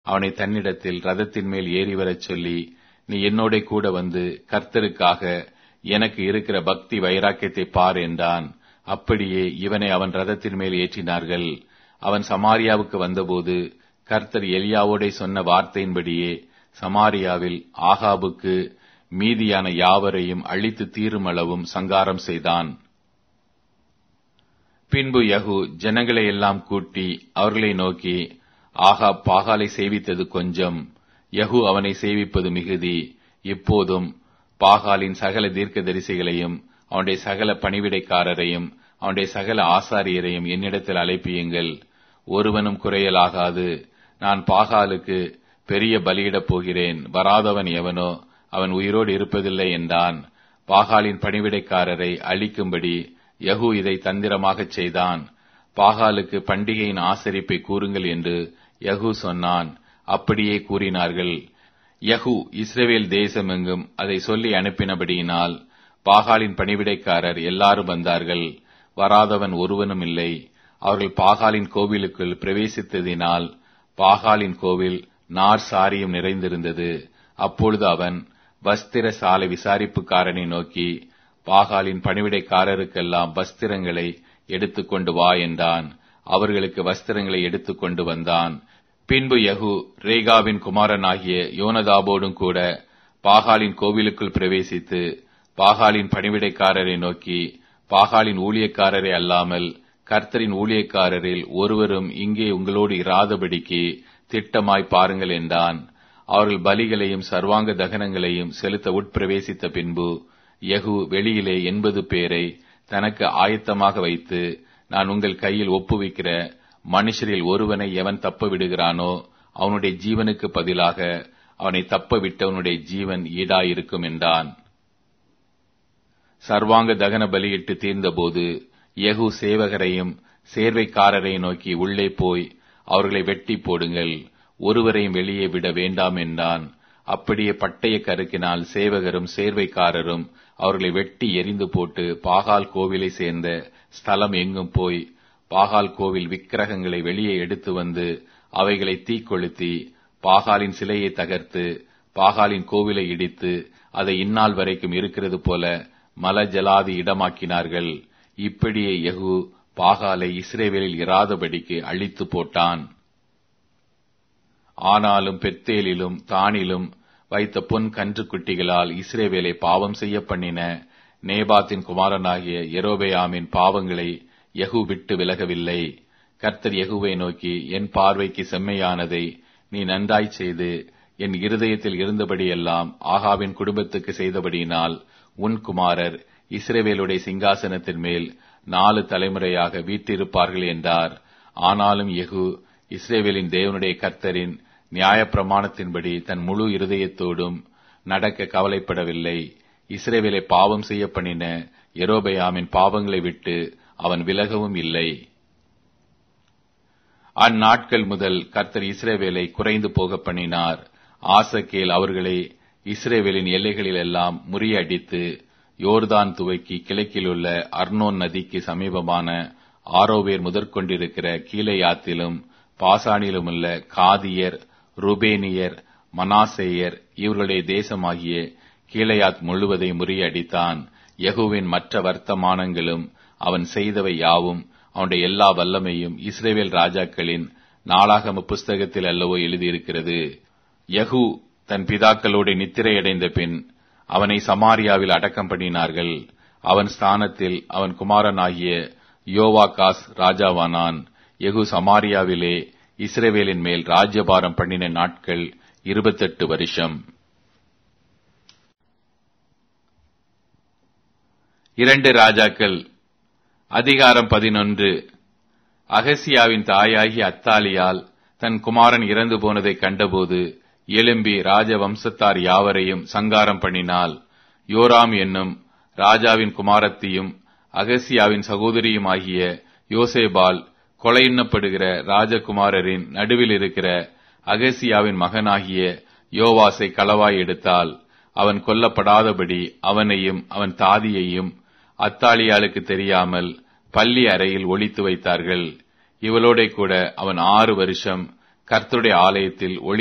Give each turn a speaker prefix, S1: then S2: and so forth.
S1: அவனை தன்னிடத்தில் ரதத்தின் மேல் ஏறி வரச் சொல்லி நீ என்னோட கூட வந்து கர்த்தருக்காக எனக்கு இருக்கிற பக்தி வைராக்கியத்தை பார் என்றான் அப்படியே இவனை அவன் ரதத்தின் மேல் ஏற்றினார்கள் அவன் சமாரியாவுக்கு வந்தபோது கர்த்தர் எலியாவோடே சொன்ன வார்த்தையின்படியே சமாரியாவில் ஆகாபுக்கு மீதியான யாவரையும் அழித்து தீருமளவும் சங்காரம் செய்தான் பின்பு யகு ஜனங்களை எல்லாம் கூட்டி அவர்களை நோக்கி ஆகா பாகாலை சேவித்தது கொஞ்சம் யகு அவனை சேவிப்பது மிகுதி இப்போதும் பாகாலின் சகல தீர்க்கதரிசிகளையும் அவனுடைய சகல பணிவிடைக்காரரையும் அவனுடைய சகல ஆசாரியரையும் என்னிடத்தில் அழைப்பியுங்கள் ஒருவனும் குறையலாகாது நான் பாகாலுக்கு பெரிய பலியிடப் போகிறேன் வராதவன் எவனோ அவன் உயிரோடு இருப்பதில்லை என்றான் பாகாலின் பணிவிடைக்காரரை அழிக்கும்படி யகு இதை தந்திரமாகச் செய்தான் பாகாலுக்கு பண்டிகையின் ஆசரிப்பை கூறுங்கள் என்று யகு சொன்னான் அப்படியே கூறினார்கள் யகு இஸ்ரேவேல் தேசமெங்கும் அதை சொல்லி அனுப்பினபடியினால் பாகாலின் பணிவிடைக்காரர் எல்லாரும் வந்தார்கள் வராதவன் ஒருவனும் இல்லை அவர்கள் பாகாலின் கோவிலுக்குள் பிரவேசித்ததினால் பாகாலின் கோவில் நார் சாரியும் நிறைந்திருந்தது அப்பொழுது அவன் வஸ்திர சாலை விசாரிப்புக்காரனை நோக்கி பாகாலின் பணிவிடைக்காரருக்கெல்லாம் வஸ்திரங்களை எடுத்துக்கொண்டு வா என்றான் அவர்களுக்கு வஸ்திரங்களை எடுத்துக்கொண்டு வந்தான் பின்பு யகு ரேகாவின் குமாரனாகிய யோனதாபோடும் கூட பாகாலின் கோவிலுக்குள் பிரவேசித்து பாகாலின் பணிவிடைக்காரரை நோக்கி பாகாலின் ஊழியக்காரரை அல்லாமல் கர்த்தரின் ஊழியக்காரரில் ஒருவரும் இங்கே உங்களோடு இராதபடிக்கு திட்டமாய் பாருங்கள் என்றான் அவர்கள் பலிகளையும் சர்வாங்க தகனங்களையும் செலுத்த உட்பிரவேசித்த பின்பு யகு வெளியிலே எண்பது பேரை தனக்கு ஆயத்தமாக வைத்து நான் உங்கள் கையில் ஒப்புவிக்கிற மனுஷரில் ஒருவனை எவன் தப்ப விடுகிறானோ அவனுடைய ஜீவனுக்கு பதிலாக அவனை தப்ப விட்டவனுடைய ஜீவன் ஈடாயிருக்கும் என்றான் சர்வாங்க தகன பலியிட்டு தீர்ந்தபோது யகு சேவகரையும் சேர்வைக்காரரையும் நோக்கி உள்ளே போய் அவர்களை வெட்டி போடுங்கள் ஒருவரையும் வெளியே விட வேண்டாம் என்றான் அப்படியே பட்டய கருக்கினால் சேவகரும் சேர்வைக்காரரும் அவர்களை வெட்டி எரிந்து போட்டு பாகால் கோவிலை சேர்ந்த ஸ்தலம் எங்கும் போய் பாகால் கோவில் விக்கிரகங்களை வெளியே எடுத்து வந்து அவைகளை தீக்கொளுத்தி பாகாலின் சிலையை தகர்த்து பாகாலின் கோவிலை இடித்து அதை இந்நாள் வரைக்கும் இருக்கிறது போல மல ஜலாதி இடமாக்கினார்கள் இப்படியே யகு பாகாலை இஸ்ரேவேலில் இராதபடிக்கு அழித்து போட்டான் ஆனாலும் பெத்தேலிலும் தானிலும் வைத்த பொன் கன்றுக்குட்டிகளால் இஸ்ரேவேலை பாவம் செய்ய பண்ணின நேபாத்தின் குமாரனாகிய எரோபேயாமின் பாவங்களை யகு விட்டு விலகவில்லை கர்த்தர் யகுவை நோக்கி என் பார்வைக்கு செம்மையானதை நீ நன்றாய் செய்து என் இருதயத்தில் இருந்தபடியெல்லாம் ஆகாவின் குடும்பத்துக்கு செய்தபடியினால் உன் குமாரர் இஸ்ரேவேலுடைய சிங்காசனத்தின் மேல் நாலு தலைமுறையாக வீட்டிருப்பார்கள் என்றார் ஆனாலும் யகு இஸ்ரேவேலின் தேவனுடைய கர்த்தரின் நியாயப்பிரமாணத்தின்படி தன் முழு இருதயத்தோடும் நடக்க கவலைப்படவில்லை இஸ்ரேவேலை பாவம் செய்ய பண்ணின எரோபயாமின் பாவங்களை விட்டு அவன் விலகவும் இல்லை அந்நாட்கள் முதல் கர்த்தர் இஸ்ரேவேலை குறைந்து போக பண்ணினார் ஆசக்கேல் அவர்களை இஸ்ரேவேலின் எல்லைகளில் எல்லாம் முறியடித்து யோர்தான் துவக்கி கிழக்கிலுள்ள அர்னோன் நதிக்கு சமீபமான ஆரோவேர் முதற்கொண்டிருக்கிற கீழையாத்திலும் பாசானிலுமுள்ள காதியர் ருபேனியர் மனாசேயர் இவர்களுடைய தேசமாகிய கீழையாத் முழுவதை முறியடித்தான் யகுவின் மற்ற வர்த்தமானங்களும் அவன் செய்தவை யாவும் அவனுடைய எல்லா வல்லமையும் இஸ்ரேவேல் ராஜாக்களின் நாளாகம புஸ்தகத்தில் அல்லவோ எழுதியிருக்கிறது யகு தன் பிதாக்களோடு நித்திரையடைந்த பின் அவனை சமாரியாவில் அடக்கம் பண்ணினார்கள் அவன் ஸ்தானத்தில் அவன் குமாரனாகிய யோவாகாஸ் ராஜாவானான் யகு சமாரியாவிலே இஸ்ரேவேலின் மேல் ராஜ்யபாரம் பண்ணின நாட்கள் இருபத்தெட்டு வருஷம் இரண்டு ராஜாக்கள் அதிகாரம் பதினொன்று அகசியாவின் தாயாகி அத்தாலியால் தன் குமாரன் இறந்து போனதை கண்டபோது எழும்பி ராஜ வம்சத்தார் யாவரையும் சங்காரம் பண்ணினாள் யோராம் என்னும் ராஜாவின் குமாரத்தியும் அகசியாவின் சகோதரியுமாகிய யோசேபால் கொலையுண்ணப்படுகிற ராஜகுமாரரின் நடுவில் இருக்கிற அகசியாவின் மகனாகிய யோவாசை களவாய் எடுத்தால் அவன் கொல்லப்படாதபடி அவனையும் அவன் தாதியையும் அத்தாலியாளுக்கு தெரியாமல் பள்ளி அறையில் ஒளித்து வைத்தார்கள் இவளோட கூட அவன் ஆறு வருஷம் கர்த்தருடைய ஆலயத்தில் ஒளி